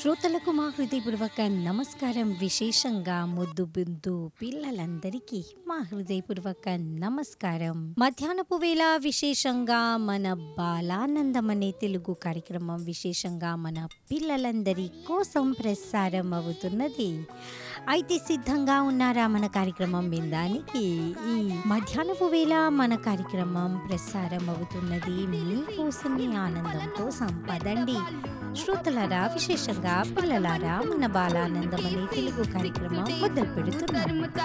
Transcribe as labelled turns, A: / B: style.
A: శ్రోతలకు మా హృదయపూర్వక నమస్కారం విశేషంగా ముద్దు బిందు పిల్లలందరికీ మా హృదయపూర్వక నమస్కారం మధ్యాహ్నపు వేళ విశేషంగా మన బాలానందం అనే తెలుగు కార్యక్రమం విశేషంగా మన పిల్లలందరి కోసం ప్రసారం అవుతున్నది అయితే సిద్ధంగా ఉన్నారా మన కార్యక్రమం వినడానికి ఈ మధ్యాహ్నపు వేళ మన కార్యక్రమం ప్రసారం అవుతున్నది మీకోసం మీ ఆనందం కోసం పదండి శ్రోతలారా విశేషంగా పిల్లలారా మన బాలానందం అనే తెలుగు కార్యక్రమం మొదలు పెడుతున్నాం